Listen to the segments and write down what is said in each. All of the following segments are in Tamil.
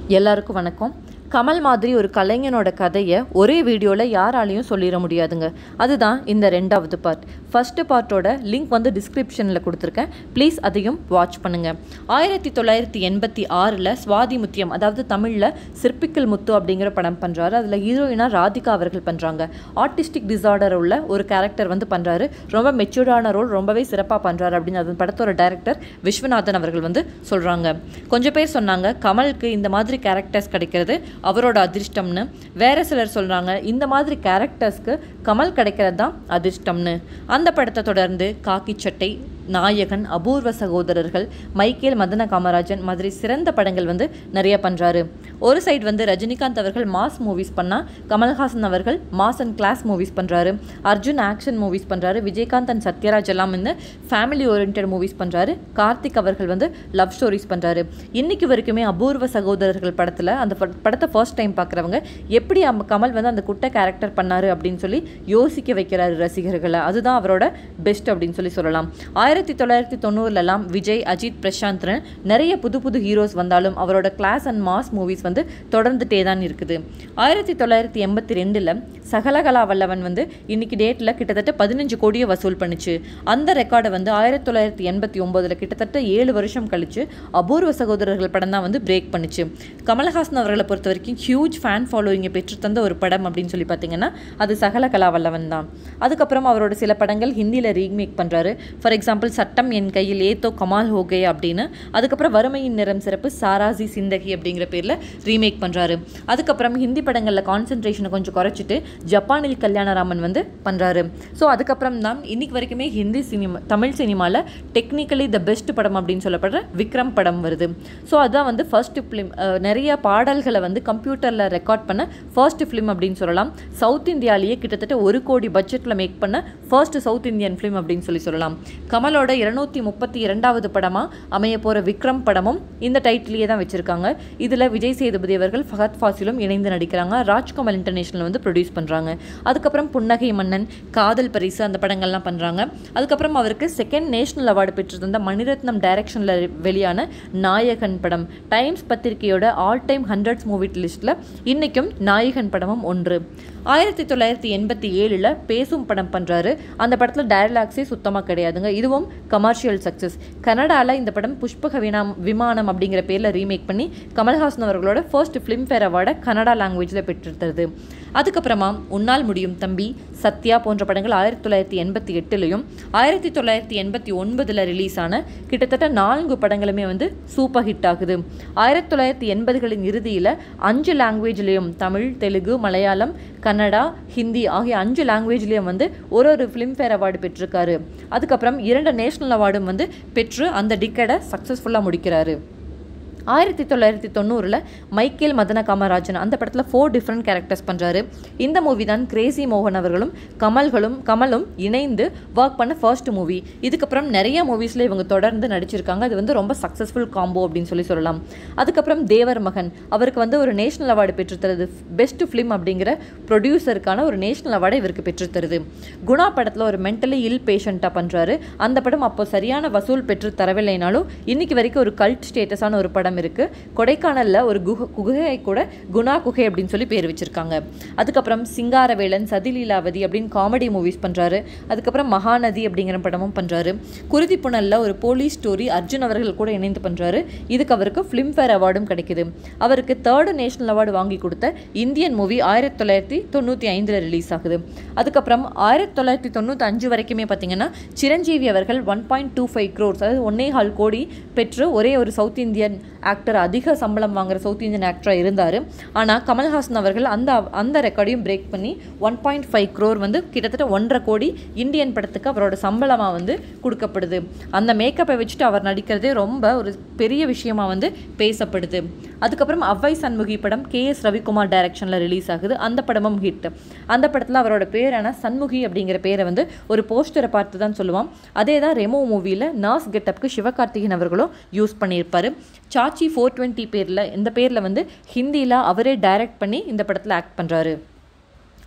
எல்லாருக்கும் வணக்கம் கமல் மாதிரி ஒரு கலைஞனோட கதையை ஒரே வீடியோவில் யாராலையும் சொல்லிட முடியாதுங்க அதுதான் இந்த ரெண்டாவது பார்ட் ஃபஸ்ட்டு பார்ட்டோட லிங்க் வந்து டிஸ்கிரிப்ஷனில் கொடுத்துருக்கேன் ப்ளீஸ் அதையும் வாட்ச் பண்ணுங்கள் ஆயிரத்தி தொள்ளாயிரத்தி எண்பத்தி ஆறில் சுவாதி முத்தியம் அதாவது தமிழில் சிற்பிக்கல் முத்து அப்படிங்கிற படம் பண்ணுறாரு அதில் ஹீரோயினாக ராதிகா அவர்கள் பண்ணுறாங்க ஆர்டிஸ்டிக் டிசார்டர் உள்ள ஒரு கேரக்டர் வந்து பண்ணுறாரு ரொம்ப மெச்சூர்டான ரோல் ரொம்பவே சிறப்பாக பண்ணுறாரு அப்படின்னு அந்த படத்தோட டைரக்டர் விஸ்வநாதன் அவர்கள் வந்து சொல்கிறாங்க கொஞ்சம் பேர் சொன்னாங்க கமலுக்கு இந்த மாதிரி கேரக்டர்ஸ் கிடைக்கிறது அவரோட அதிர்ஷ்டம்னு வேற சிலர் சொல்கிறாங்க இந்த மாதிரி கேரக்டர்ஸ்க்கு கமல் கிடைக்கிறது தான் அதிர்ஷ்டம்னு அந்த படத்தை தொடர்ந்து காக்கி சட்டை நாயகன் அபூர்வ சகோதரர்கள் மைக்கேல் மதன காமராஜன் மாதிரி சிறந்த படங்கள் வந்து நிறைய பண்ணுறாரு ஒரு சைடு வந்து ரஜினிகாந்த் அவர்கள் மாஸ் மூவிஸ் பண்ணால் கமல்ஹாசன் அவர்கள் மாஸ் அண்ட் கிளாஸ் மூவிஸ் பண்ணுறாரு அர்ஜுன் ஆக்ஷன் மூவிஸ் பண்ணுறாரு விஜயகாந்த் அண்ட் சத்யராஜ் எல்லாம் வந்து ஃபேமிலி ஓரியன்ட் மூவிஸ் பண்ணுறாரு கார்த்திக் அவர்கள் வந்து லவ் ஸ்டோரிஸ் பண்ணுறாரு இன்னைக்கு வரைக்குமே அபூர்வ சகோதரர்கள் படத்தில் அந்த பட- படத்தை ஃபர்ஸ்ட் டைம் பார்க்குறவங்க எப்படி அம்ம- கமல் வந்து அந்த குட்டை கேரக்டர் பண்ணாரு அப்படின்னு சொல்லி யோசிக்க வைக்கிறாரு ரசிகர்களை அதுதான் அவரோட பெஸ்ட் அப்படின்னு சொல்லி சொல்லலாம் ஆயிரத்தி தொள்ளாயிரத்தி தொண்ணூறுலலாம் விஜய் அஜித் பிரசாந்த்னு நிறைய புது புது ஹீரோஸ் வந்தாலும் அவரோட கிளாஸ் அண்ட் மாஸ் மூவிஸ் வந்து தொடர்ந்துட்டே தான் இருக்குது ஆயிரத்தி தொள்ளாயிரத்தி எண்பத்தி ரெண்டில் சகலகலா வல்லவன் வந்து இன்னைக்கு டேட்டில் கிட்டத்தட்ட பதினஞ்சு கோடியை வசூல் பண்ணுச்சு அந்த ரெக்கார்டை வந்து ஆயிரத்தி தொள்ளாயிரத்தி எண்பத்தி ஒம்போதில் கிட்டத்தட்ட ஏழு வருஷம் கழிச்சு அபூர்வ சகோதரர்கள் படம் தான் வந்து பிரேக் பண்ணுச்சு கமலஹாசன் அவர்களை பொறுத்த வரைக்கும் ஹியூஜ் ஃபேன் ஃபாலோயிங்கை பெற்றுத்தந்த ஒரு படம் அப்படின்னு சொல்லி பார்த்தீங்கன்னா அது சகலகலா வல்லவன் தான் அதுக்கப்புறம் அவரோட சில படங்கள் ஹிந்தியில் ரீமேக் பண்ணுறாரு ஃபார் எக்ஸாம்பிள் சட்டம் என் கையில் ஏத்தோ கமால் ஹோகே அப்படின்னு அதுக்கப்புறம் வறுமையின் நிறம் சிறப்பு சாராசி சிந்தகி அப்படிங்கிற பேரில் ரீமேக் பண்ணுறாரு அதுக்கப்புறம் ஹிந்தி படங்களில் கான்சென்ட்ரேஷனை கொஞ்சம் குறைச்சிட்டு ஜப்பானில் கல்யாணராமன் வந்து பண்ணுறாரு ஸோ அதுக்கப்புறம் தான் இன்னைக்கு வரைக்குமே ஹிந்தி சினிமா தமிழ் சினிமாவில் டெக்னிக்கலி த பெஸ்ட் படம் அப்படின்னு சொல்லப்படுற விக்ரம் படம் வருது ஸோ அதுதான் வந்து ஃபர்ஸ்ட் ஃபிலிம் நிறைய பாடல்களை வந்து கம்ப்யூட்டரில் ரெக்கார்ட் பண்ண ஃபர்ஸ்ட் ஃபிலிம் அப்படின்னு சொல்லலாம் சவுத் இந்தியாலேயே கிட்டத்தட்ட ஒரு கோடி பட்ஜெட்டில் மேக் பண்ண ஃபர்ஸ்ட் சவுத் இந்தியன் ஃபிலிம் அப்படின்னு சொல்லி சொல்லலாம் கமலோட இருநூத்தி முப்பத்தி இரண்டாவது படமாக அமைய போகிற விக்ரம் படமும் இந்த டைட்டிலேயே தான் வச்சுருக்காங்க இதில் விஜய் சேதுபதி அவர்கள் ஃபஹத் ஃபாசிலும் இணைந்து நடிக்கிறாங்க ராஜ்கமல் இன்டர்நேஷனல் வந்து ப்ரொடியூஸ் பண்ணுறாங்க அதுக்கப்புறம் புன்னகை மன்னன் காதல் பரிசு அந்த படங்கள்லாம் பண்ணுறாங்க அதுக்கப்புறம் அவருக்கு செகண்ட் நேஷனல் அவார்டு பெற்றிருந்த மணிரத்னம் டைரக்ஷனில் வெளியான நாயகன் படம் டைம்ஸ் பத்திரிகையோட ஆல் டைம் ஹண்ட்ரட்ஸ் மூவி லிஸ்ட்டில் இன்றைக்கும் நாயகன் படமும் ஒன்று ஆயிரத்தி தொள்ளாயிரத்தி எண்பத்தி ஏழில் பேசும் படம் பண்ணுறாரு அந்த படத்தில் டயலாக்ஸே சுத்தமாக கிடையாதுங்க இதுவும் கமர்ஷியல் சக்ஸஸ் கனடாவில் இந்த படம் புஷ்பக வினாம் விமானம் அப்படிங்கிற பேரில் ரீமேக் பண்ணி கமல்ஹாசன் அவர்களோட ஃபர்ஸ்ட் ஃபிலிம்ஃபேர் அவார்டை கன்னடா லாங்குவேஜில் பெற்றிருந்தது அதுக்கப்புறமா உன்னால் முடியும் தம்பி சத்யா போன்ற படங்கள் ஆயிரத்தி தொள்ளாயிரத்தி எண்பத்தி எட்டுலையும் ஆயிரத்தி தொள்ளாயிரத்தி எண்பத்தி ஒன்பதில் ரிலீஸ் ஆன கிட்டத்தட்ட நான்கு படங்களுமே வந்து சூப்பர் ஹிட் ஆகுது ஆயிரத்தி தொள்ளாயிரத்தி எண்பதுகளின் இறுதியில் அஞ்சு லாங்குவேஜ்லேயும் தமிழ் தெலுங்கு மலையாளம் கன்னடா ஹிந்தி ஆகிய அஞ்சு லாங்குவேஜ்லேயும் வந்து ஒரு ஒரு ஃபிலிம்ஃபேர் அவார்டு பெற்றிருக்காரு அதுக்கப்புறம் இரண்டு நேஷனல் அவார்டும் வந்து பெற்று அந்த டிக்கெடை சக்ஸஸ்ஃபுல்லாக முடிக்கிறாரு ஆயிரத்தி தொள்ளாயிரத்தி தொண்ணூறில் மைக்கேல் மதன காமராஜன் அந்த படத்தில் ஃபோர் டிஃப்ரெண்ட் கேரக்டர்ஸ் பண்ணுறாரு இந்த மூவி தான் கிரேசி மோகன் அவர்களும் கமல்களும் கமலும் இணைந்து ஒர்க் பண்ண ஃபர்ஸ்ட் மூவி இதுக்கப்புறம் நிறைய மூவிஸில் இவங்க தொடர்ந்து நடிச்சிருக்காங்க அது வந்து ரொம்ப சக்ஸஸ்ஃபுல் காம்போ அப்படின்னு சொல்லி சொல்லலாம் அதுக்கப்புறம் தேவர் மகன் அவருக்கு வந்து ஒரு நேஷனல் அவார்டு பெற்றுத்தருது பெஸ்ட் ஃபிலிம் அப்படிங்கிற ப்ரொடியூசருக்கான ஒரு நேஷனல் அவார்டை இவருக்கு பெற்றுத்தருது குணா படத்தில் ஒரு மென்டலி இல் பேஷண்ட்டாக பண்ணுறாரு அந்த படம் அப்போ சரியான வசூல் பெற்று தரவில்லைனாலும் இன்னைக்கு வரைக்கும் ஒரு கல்ட் ஸ்டேட்டஸான ஒரு படம் இருக்கு கொடைக்கானலில் ஒரு குக குகையை கூட குணா குகை அப்படின்னு சொல்லி பேர் வச்சிருக்காங்க அதுக்கப்புறம் சிங்காரவேலன் சதிலீலாவதி அப்படின்னு காமெடி மூவிஸ் பண்ணுறாரு அதுக்கப்புறம் மகாநதி அப்படிங்கிற படமும் பண்ணுறாரு குருதி புனலில் ஒரு போலீஸ் ஸ்டோரி அர்ஜுன் அவர்கள் கூட இணைந்து பண்ணுறாரு இதுக்கு அவருக்கு ஃபிலிம்ஃபேர் அவார்டும் கிடைக்குது அவருக்கு தேர்டு நேஷனல் அவார்டு வாங்கி கொடுத்த இந்தியன் மூவி ஆயிரத்தி தொள்ளாயிரத்தி தொண்ணூற்றி ஐந்தில் ரிலீஸ் ஆகுது அதுக்கப்புறம் ஆயிரத்தி தொள்ளாயிரத்தி தொண்ணூற்றி அஞ்சு வரைக்குமே பார்த்தீங்கன்னா சிரஞ்சீவி அவர்கள் one point two five crores அதாவது ஒன்னே கால் கோடி பெற்று ஒரே ஒரு சவுத் இந்தியன் ஆக்டர் அதிக சம்பளம் வாங்குற சவுத் இந்தியன் ஆக்டராக இருந்தார் ஆனால் கமல்ஹாசன் அவர்கள் அந்த அந்த ரெக்கார்டையும் பிரேக் பண்ணி ஒன் பாயிண்ட் ஃபைவ் க்ரோர் வந்து கிட்டத்தட்ட ஒன்றரை கோடி இந்தியன் படத்துக்கு அவரோட சம்பளமாக வந்து கொடுக்கப்படுது அந்த மேக்கப்பை வச்சுட்டு அவர் நடிக்கிறதே ரொம்ப ஒரு பெரிய விஷயமா வந்து பேசப்படுது அதுக்கப்புறம் அவ்வை சண்முகி படம் கே எஸ் ரவிக்குமார் டைரக்ஷனில் ரிலீஸ் ஆகுது அந்த படமும் ஹிட் அந்த படத்தில் அவரோட பேரான சண்முகி அப்படிங்கிற பேரை வந்து ஒரு போஸ்டரை பார்த்து தான் சொல்லுவான் அதே தான் ரெமோ மூவியில் நர்ஸ் கெட்டப்க்கு சிவகார்த்திகேயன் அவர்களும் யூஸ் பண்ணியிருப்பார் சாச்சி ஃபோர் டுவெண்ட்டி பேரில் இந்த பேரில் வந்து ஹிந்தியில் அவரே டைரக்ட் பண்ணி இந்த படத்தில் ஆக்ட் பண்ணுறாரு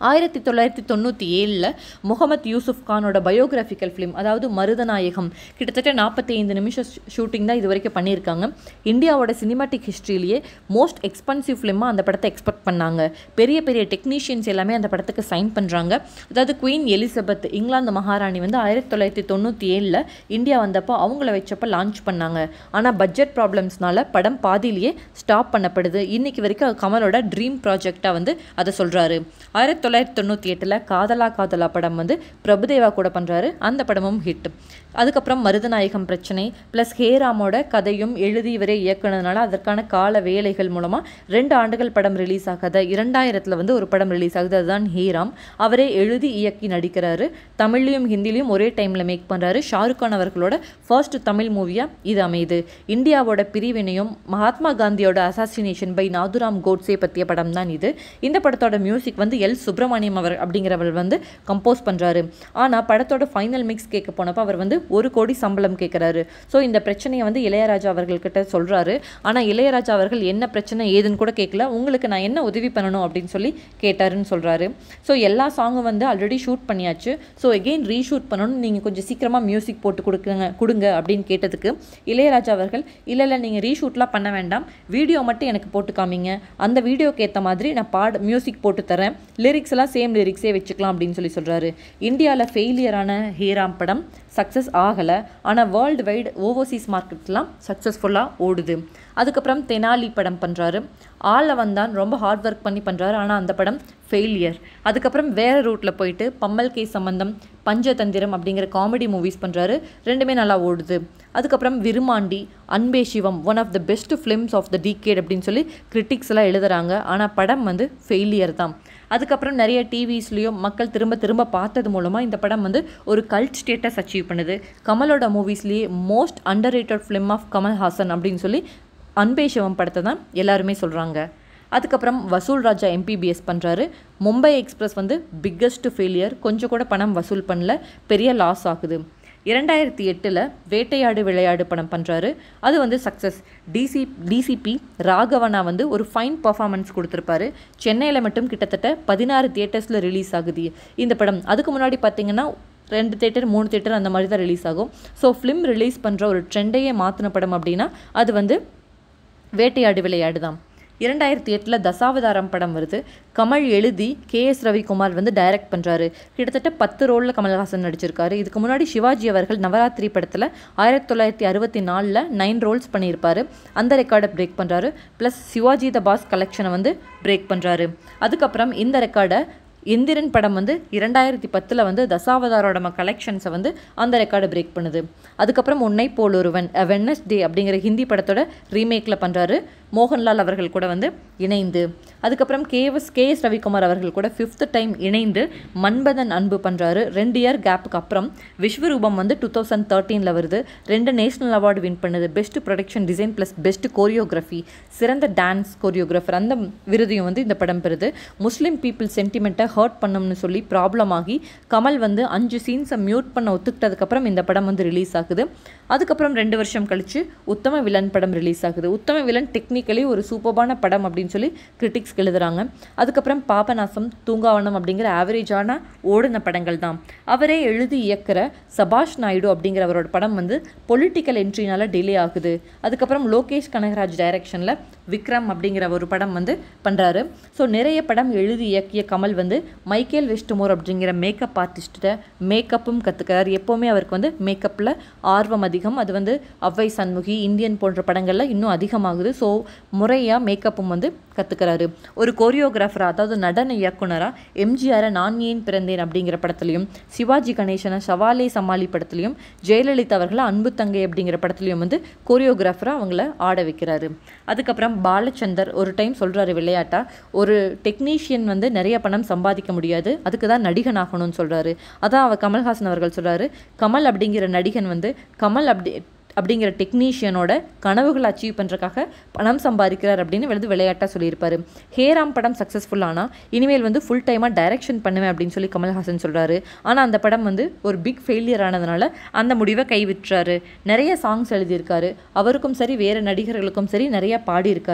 ஆயிரத்தி தொள்ளாயிரத்தி தொண்ணூற்றி ஏழில் முகமது யூசுப் கானோட பயோகிராஃபிக்கல் ஃபிலிம் அதாவது மருதநாயகம் கிட்டத்தட்ட நாற்பத்தி ஐந்து நிமிஷம் ஷூட்டிங் தான் இது வரைக்கும் பண்ணியிருக்காங்க இந்தியாவோட சினிமாட்டிக் ஹிஸ்ட்ரியிலேயே மோஸ்ட் எக்ஸ்பென்சிவ் ஃபிலிமாக அந்த படத்தை எக்ஸ்பெக்ட் பண்ணாங்க பெரிய பெரிய டெக்னீஷியன்ஸ் எல்லாமே அந்த படத்துக்கு சைன் பண்ணுறாங்க அதாவது குயின் எலிசபெத் இங்கிலாந்து மகாராணி வந்து ஆயிரத்தி தொள்ளாயிரத்தி தொண்ணூற்றி ஏழில் இந்தியா வந்தப்போ அவங்கள வச்சப்போ லான்ச் பண்ணாங்க ஆனால் பட்ஜெட் ப்ராப்ளம்ஸ்னால படம் பாதியிலேயே ஸ்டாப் பண்ணப்படுது இன்னைக்கு வரைக்கும் கமலோட ட்ரீம் ப்ராஜெக்டாக வந்து அதை சொல்கிறாரு ஆயிரத்தி தொள்ளாயிரத்தி தொண்ணூற்றி எட்டில் காதலா காதலா படம் வந்து பிரபுதேவா கூட பண்ணுறாரு அந்த படமும் ஹிட் அதுக்கப்புறம் மருதநாயகம் பிரச்சனை ப்ளஸ் ஹேராமோட கதையும் எழுதி இவரே இயக்குனதுனால அதற்கான கால வேலைகள் மூலமாக ரெண்டு ஆண்டுகள் படம் ரிலீஸ் ஆகாத இரண்டாயிரத்தில் வந்து ஒரு படம் ரிலீஸ் ஆகுது அதுதான் ஹேராம் அவரே எழுதி இயக்கி நடிக்கிறாரு தமிழ்லையும் ஹிந்திலையும் ஒரே டைமில் மேக் பண்ணுறாரு ஷாருக் கான் அவர்களோட ஃபர்ஸ்ட் தமிழ் மூவியாக இது அமையுது இந்தியாவோட பிரிவினையும் மகாத்மா காந்தியோட அசாசினேஷன் பை நாதுராம் கோட்ஸே பற்றிய படம் தான் இது இந்த படத்தோட மியூசிக் வந்து எல் சுப்பிரமணியம் அவர் அப்படிங்கிறவர் வந்து கம்போஸ் பண்ணுறாரு ஆனால் படத்தோட ஃபைனல் மிக்ஸ் கேட்க போனப்போ அவர் வந்து ஒரு கோடி சம்பளம் கேட்குறாரு ஸோ இந்த பிரச்சனையை வந்து இளையராஜா அவர்கள்கிட்ட சொல்கிறாரு ஆனால் இளையராஜா அவர்கள் என்ன பிரச்சனை ஏதுன்னு கூட கேட்கல உங்களுக்கு நான் என்ன உதவி பண்ணணும் அப்படின்னு சொல்லி கேட்டாருன்னு சொல்கிறாரு ஸோ எல்லா சாங்கும் வந்து ஆல்ரெடி ஷூட் பண்ணியாச்சு ஸோ எகெயின் ரீஷூட் பண்ணணும் நீங்கள் கொஞ்சம் சீக்கிரமாக மியூசிக் போட்டு கொடுக்குங்க கொடுங்க அப்படின்னு கேட்டதுக்கு இளையராஜா அவர்கள் இல்லை இல்லை நீங்கள் ரீஷூட்லாம் பண்ண வேண்டாம் வீடியோ மட்டும் எனக்கு போட்டு காமிங்க அந்த வீடியோக்கு ஏற்ற மாதிரி நான் பாட மியூசிக் போட்டு தரேன் லிரிக்ஸ் எல்லாம் சேம் லிரிக்ஸே வச்சுக்கலாம் அப்படின்னு சொல்லி சொல்கிறாரு இந்தியாவில் ஃபெயிலியரான ஹேராம் படம் சக்ஸஸ் ஆகலை ஆனால் வேர்ல்டு வைடு ஓவர்சீஸ் மார்க்கெட்லாம் சக்ஸஸ்ஃபுல்லாக ஓடுது அதுக்கப்புறம் தெனாலி படம் பண்ணுறாரு ஆள வந்தான் ரொம்ப ஹார்ட் ஒர்க் பண்ணி பண்ணுறாரு ஆனால் அந்த படம் ஃபெயிலியர் அதுக்கப்புறம் வேறு ரூட்டில் போயிட்டு பம்மல் கே சம்பந்தம் பஞ்சதந்திரம் அப்படிங்கிற காமெடி மூவிஸ் பண்ணுறாரு ரெண்டுமே நல்லா ஓடுது அதுக்கப்புறம் Virumandi Anbe Sivam one of the best films of the decade அப்படின்னு சொல்லி கிரிட்டிக்ஸ் எல்லாம் எழுதுறாங்க ஆனால் படம் வந்து ஃபெயிலியர் தான் அதுக்கப்புறம் நிறைய டிவிஸ்லேயும் மக்கள் திரும்ப திரும்ப பார்த்தது மூலமாக இந்த படம் வந்து ஒரு கல்ட் ஸ்டேட்டஸ் அச்சீவ் பண்ணுது கமலோட மூவிஸ்லேயே most underrated film of Kamal Haasan அப்படின்னு சொல்லி அன்பே சிவம் படத்தை தான் எல்லாருமே சொல்கிறாங்க அதுக்கப்புறம் வசூல் ராஜா எம்பிபிஎஸ் பண்ணுறாரு மும்பை எக்ஸ்பிரஸ் வந்து பிக்கஸ்ட் ஃபெயிலியர் கொஞ்சம் கூட பணம் வசூல் பண்ணல பெரிய லாஸ் ஆகுது இரண்டாயிரத்தி எட்டில் வேட்டையாடு விளையாடு படம் பண்ணுறாரு அது வந்து சக்ஸஸ் டிசி டிசிபி ராகவனா வந்து ஒரு ஃபைன் பர்ஃபார்மன்ஸ் கொடுத்துருப்பாரு சென்னையில் மட்டும் கிட்டத்தட்ட பதினாறு தியேட்டர்ஸில் ரிலீஸ் ஆகுது இந்த படம் அதுக்கு முன்னாடி பார்த்தீங்கன்னா ரெண்டு தேட்டர் மூணு தேட்டர் அந்த மாதிரி தான் ரிலீஸ் ஆகும் ஸோ ஃபிலிம் ரிலீஸ் பண்ணுற ஒரு ட்ரெண்டையே மாற்றின படம் அப்படின்னா அது வந்து வேட்டையாடு விளையாடு தான் இரண்டாயிரத்தி எட்டில் தசாவதாரம் படம் வருது கமல் எழுதி கே எஸ் ரவிக்குமார் வந்து டைரக்ட் பண்ணுறாரு கிட்டத்தட்ட பத்து ரோலில் கமல்ஹாசன் நடிச்சிருக்காரு இதுக்கு முன்னாடி சிவாஜி அவர்கள் நவராத்திரி படத்தில் ஆயிரத்தி தொள்ளாயிரத்தி அறுபத்தி நாலில் நைன் ரோல்ஸ் பண்ணியிருப்பாரு அந்த ரெக்கார்டை பிரேக் பண்ணுறாரு ப்ளஸ் சிவாஜி த பாஸ் கலெக்ஷனை வந்து பிரேக் பண்ணுறாரு அதுக்கப்புறம் இந்த ரெக்கார்டை எந்திரன் படம் வந்து இரண்டாயிரத்தி பத்தில் வந்து தசாவதாரோட கலெக்ஷன்ஸை வந்து அந்த ரெக்கார்டை பிரேக் பண்ணுது அதுக்கப்புறம் உன்னை போல் ஒருவன் வென்னஸ் டே அப்படிங்கிற ஹிந்தி படத்தோட ரீமேக்கில் பண்ணுறாரு மோகன்லால் அவர்கள் கூட வந்து இணைந்து அதுக்கப்புறம் கேஎஸ் கேஎஸ் ரவிக்குமார் அவர்கள் கூட ஃபிஃப்த் டைம் இணைந்து மன்மதன் அன்பு பண்ணுறாரு ரெண்டு இயர் கேப்புக்கு அப்புறம் விஸ்வரூபம் வந்து டூ தௌசண்ட் தேர்ட்டீனில் வருது ரெண்டு நேஷனல் அவார்டு வின் பண்ணுது best production design plus best choreography சிறந்த டான்ஸ் கோரியோகிராஃபர் அந்த விருதையும் வந்து இந்த படம் பெறுது முஸ்லீம் பீப்புள் சென்டிமெண்ட்டை ஹர்ட் பண்ணணும்னு சொல்லி ப்ராப்ளம் ஆகி கமல் வந்து அஞ்சு சீன்ஸை மியூட் பண்ண ஒத்துக்கிட்டதுக்கப்புறம் இந்த படம் வந்து ரிலீஸ் ஆகுது அதுக்கப்புறம் ரெண்டு வருஷம் கழிச்சு உத்தம வில்லன் படம் ரிலீஸ் ஆகுது உத்தம வில்லன் டெக்னிக்கலி ஒரு சூப்பர்பான படம் அப்படின்னு சொல்லி கிரிட்டிக்ஸ் எழுதுறாங்க அதுக்கப்புறம் பாபநாசம் தூங்காவனம் அப்படிங்கிற ஆவரேஜான ஓடின படங்கள் தான் அவரே எழுதி இயக்குற சபாஷ் நாயுடு அப்படிங்கிற அவரோட படம் வந்து பொலிட்டிக்கல் என்ட்ரினால டிலே ஆகுது அதுக்கப்புறம் லோகேஷ் கனகராஜ் டைரக்ஷனில் விக்ரம் அப்படிங்கிற ஒரு படம் வந்து பண்ணுறாரு ஸோ நிறைய படம் எழுதி இயக்கிய கமல் வந்து மைக்கேல் வெஸ்டுமோர் அப்படிங்கிற மேக்கப் ஆர்டிஸ்ட்டை மேக்கப்பும் கற்றுக்கிறார் எப்போவுமே அவருக்கு வந்து மேக்கப்பில் ஆர்வம் அதிகம் அது வந்து அவ்வை சண்முகி இந்தியன் போன்ற படங்களில் இன்னும் அதிகமாகுது ஸோ முறையாக மேக்கப்பும் வந்து கற்றுக்கிறாரு ஒரு கோரியோகிராஃபராக அதாவது நடன இயக்குனராக எம்ஜிஆரை நான் ஏன் பிறந்தேன் அப்படிங்கிற படத்துலையும் சிவாஜி கணேசனை சவாலே சமாளி படத்துலையும் ஜெயலலிதா அவர்களை அன்பு தங்கை அப்படிங்கிற படத்துலையும் வந்து கோரியோகிராஃபராக அவங்கள ஆட வைக்கிறாரு அதுக்கப்புறம் பாலச்சந்தர் ஒரு டைம் சொல்கிறாரு விளையாட்டா ஒரு டெக்னீஷியன் வந்து நிறைய பணம் சம்பாதிக்க முடியாது அதுக்கு தான் நடிகன் ஆகணும்னு சொல்கிறாரு அதான் அவர் கமல்ஹாசன் அவர்கள் சொல்கிறாரு கமல் அப்படிங்கிற நடிகன் வந்து கமல் அப்படி அப்படிங்கிற டெக்னீஷியனோட கனவுகளை அச்சீவ் பண்ணுறக்காக பணம் சம்பாதிக்கிறார் அப்படின்னு வந்து விளையாட்டாக சொல்லியிருப்பாரு ஹேராம் படம் சக்ஸஸ்ஃபுல் ஆனால் இனிமேல் வந்து ஃபுல் டைமாக டைரக்ஷன் பண்ணுவேன் அப்படின்னு சொல்லி கமல்ஹாசன் சொல்கிறாரு ஆனால் அந்த படம் வந்து ஒரு பிக் ஃபெயிலியர் ஆனதுனால அந்த முடிவை கைவிட்டுறாரு நிறைய சாங்ஸ் எழுதியிருக்காரு அவருக்கும் சரி வேறு நடிகர்களுக்கும் சரி நிறைய பாடியிருக்காரு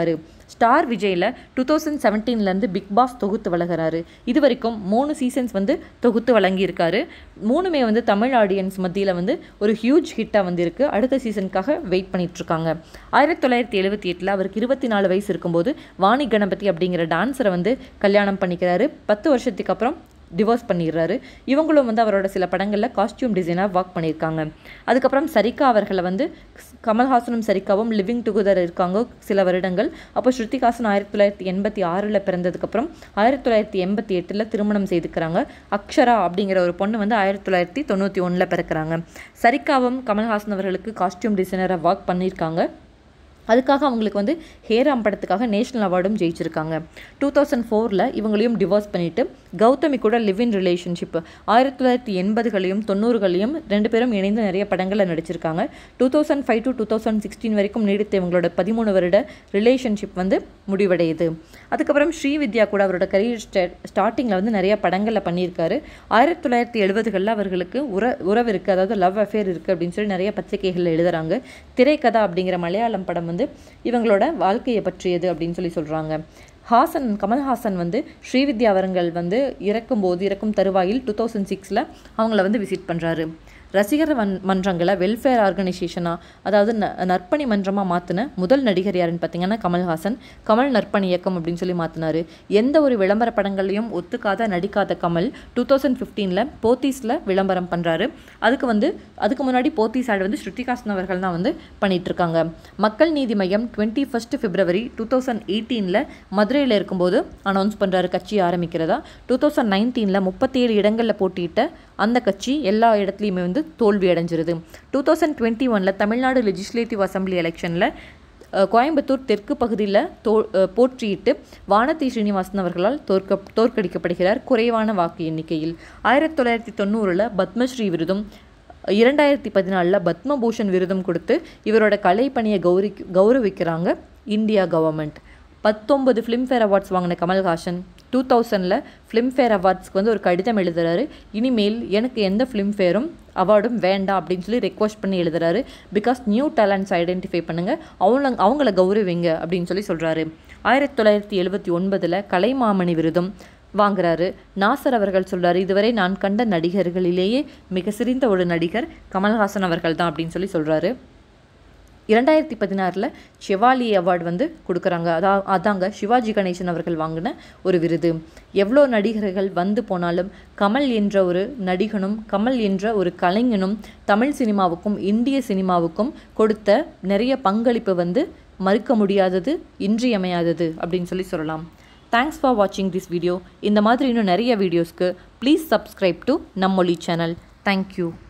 ஸ்டார் விஜயில் டூ தௌசண்ட் செவன்டீன்லேருந்து பிக் பாஸ் தொகுத்து வழங்குறாரு இது வரைக்கும் மூணு சீசன்ஸ் வந்து தொகுத்து வழங்கியிருக்காரு மூணுமே வந்து தமிழ் ஆடியன்ஸ் மத்தியில் வந்து ஒரு ஹியூஜ் ஹிட்டாக வந்திருக்கு அடுத்த சீசனுக்காக வெயிட் பண்ணிட்டு இருக்காங்க ஆயிரத்தி தொள்ளாயிரத்தி எழுபத்தி எட்டில் அவருக்கு இருபத்தி நாலு வயசு இருக்கும்போது வாணி கணபதி அப்படிங்கிற டான்ஸரை வந்து கல்யாணம் பண்ணிக்கிறாரு பத்து வருஷத்துக்கு அப்புறம் டிவோர்ஸ் பண்ணிடுறாரு இவங்களும் வந்து அவரோட சில படங்களில் காஸ்டியூம் டிசைனாக ஒர்க் பண்ணியிருக்காங்க அதுக்கப்புறம் சரிகா அவர்களை வந்து கமல்ஹாசனும் சரிகாவும் லிவிங் டுகெதர் இருக்காங்க சில வருடங்கள் அப்போ ஸ்ருதிஹாசன் ஆயிரத்தி தொள்ளாயிரத்தி எண்பத்தி ஆறில் பிறந்ததுக்கப்புறம் ஆயிரத்தி தொள்ளாயிரத்தி எண்பத்தி எட்டில் திருமணம் செய்துக்கிறாங்க அக்ஷரா அப்படிங்கிற ஒரு பொண்ணு வந்து ஆயிரத்தி தொள்ளாயிரத்தி தொண்ணூற்றி ஒன்றில் பிறக்கிறாங்க சரிகாவும் கமல்ஹாசன் அவர்களுக்கு காஸ்டியூம் டிசைனராக ஒர்க் பண்ணியிருக்காங்க அதுக்காக அவங்களுக்கு வந்து ஹேராம் படத்துக்காக நேஷனல் அவார்டும் ஜெயிச்சிருக்காங்க டூ தௌசண்ட் ஃபோரில் இவங்களையும் டிவோர்ஸ் பண்ணிவிட்டு கௌதமி கூட லிவ் இன் ரிலேஷன்ஷிப் ஆயிரத்தி தொள்ளாயிரத்தி எண்பதுகளையும் தொண்ணூறுகளையும் ரெண்டு பேரும் இணைந்து நிறைய படங்களில் நடிச்சிருக்காங்க two thousand five to two thousand sixteen வரைக்கும் நீடித்த இவங்களோட பதிமூணு வருட ரிலேஷன்ஷிப் வந்து முடிவடையுது அதுக்கப்புறம் ஸ்ரீவித்யா கூட அவரோட கரியர் ஸ்டார்டிங்கில் வந்து நிறைய படங்களில் பண்ணியிருக்காரு ஆயிரத்தி தொள்ளாயிரத்தி எழுபதுகளில் அவர்களுக்கு உற உறவு இருக்குது அதாவது லவ் அஃபேர் இருக்குது அப்படின்னு சொல்லி நிறைய பத்திரிகைகளில் எழுதுறாங்க திரைக்கதா அப்படிங்கிற மலையாளம் படம் வந்து இவங்களோட வாழ்க்கையை பற்றியது அப்படின்னு சொல்லி சொல்கிறாங்க ஹாசன் கமல்ஹாசன் வந்து ஸ்ரீவித்யா அவர்கள் வந்து இறக்கும்போது இறக்கும் தருவாயில் டூ தௌசண்ட் சிக்ஸில் அவங்கள வந்து விசிட் பண்ணுறாரு ரசிகர் மன் மன்றங்களை வெல்ஃபேர் ஆர்கனைசேஷனாக அதாவது ந நற்பணி மன்றமாக மாற்றின முதல் நடிகர் யாருன்னு பார்த்தீங்கன்னா கமல்ஹாசன் கமல் நற்பணி இயக்கம் அப்படின்னு சொல்லி மாற்றினாரு எந்த ஒரு விளம்பர படங்களையும் ஒத்துக்காத நடிக்காத கமல் டூ தௌசண்ட் ஃபிஃப்டீனில் போத்தீஸில் விளம்பரம் பண்ணுறாரு அதுக்கு வந்து அதுக்கு முன்னாடி போத்தீஸ் ஆடு வந்து ஸ்ருதிகாசன் அவர்கள் தான் வந்து பண்ணிட்டு இருக்காங்க மக்கள் நீதி மையம் டுவெண்ட்டி ஃபஸ்ட் பிப்ரவரி டூ தௌசண்ட் எயிட்டீனில் மதுரையில் இருக்கும்போது அனௌன்ஸ் பண்ணுறாரு கட்சி ஆரம்பிக்கிறதா டூ தௌசண்ட் நைன்டீனில் முப்பத்தி ஏழு இடங்களில் போட்டியிட்ட அந்த கட்சி எல்லா இடத்துலையுமே வந்து தோல்வி அடைஞ்சிருது டூ தௌசண்ட் டுவெண்ட்டி ஒனில் தமிழ்நாடு லெஜிஸ்லேட்டிவ் அசம்பிளி எலெக்ஷனில் கோயம்புத்தூர் தெற்கு பகுதியில் தோ போற்றியிட்டு வானதி ஸ்ரீனிவாசன் அவர்களால் தோற்க தோற்கடிக்கப்படுகிறார் குறைவான வாக்கு எண்ணிக்கையில் ஆயிரத்தி தொள்ளாயிரத்தி தொண்ணூறில் பத்மஸ்ரீ விருதும் இரண்டாயிரத்தி பதினாலில் பத்மபூஷன் விருதும் கொடுத்து இவரோட கலைப்பணியை கௌரி கௌரவிக்கிறாங்க இந்தியா கவர்மெண்ட் பத்தொன்பது ஃபிலிம்ஃபேர் அவார்ட்ஸ் வாங்கின கமல்ஹாசன் டூ தௌசண்டில் ஃபிலிம்ஃபேர் அவார்ட்ஸ்க்கு வந்து ஒரு கடிதம் எழுதுறாரு இனிமேல் எனக்கு எந்த ஃபிலிம்ஃபேரும் அவார்டும் வேண்டாம் அப்படின்னு சொல்லி ரெக்வஸ்ட் பண்ணி எழுதுறாரு பிகாஸ் நியூ டேலண்ட்ஸ் ஐடென்டிஃபை பண்ணுங்கள் அவங்கள அவங்கள கௌரவிங்க அப்படின்னு சொல்லி சொல்கிறாரு ஆயிரத்தி தொள்ளாயிரத்தி எழுபத்தி ஒன்பதில் கலைமாமணி விருதும் வாங்குறாரு நாசர் அவர்கள் சொல்றாரு இதுவரை நான் கண்ட நடிகர்களிலேயே மிக சிறந்த ஒரு நடிகர் கமல்ஹாசன் அவர்கள் தான் அப்படின்னு சொல்லி சொல்கிறாரு இரண்டாயிரத்தி பதினாறில் ஷெவாலி அவார்டு வந்து கொடுக்குறாங்க அதா அதாங்க சிவாஜி கணேசன் அவர்கள் வாங்கின ஒரு விருது எவ்வளோ நடிகர்கள் வந்து போனாலும் கமல் என்ற ஒரு நடிகனும் கமல் என்ற ஒரு கலைஞனும் தமிழ் சினிமாவுக்கும் இந்திய சினிமாவுக்கும் கொடுத்த நிறைய பங்களிப்பு வந்து மறுக்க முடியாதது இன்றியமையாதது அப்படின்னு சொல்லி சொல்லலாம் தேங்க்ஸ் ஃபார் வாட்சிங் திஸ் வீடியோ இந்த மாதிரி இன்னும் நிறைய வீடியோஸ்க்கு please subscribe to Nammoli channel thank you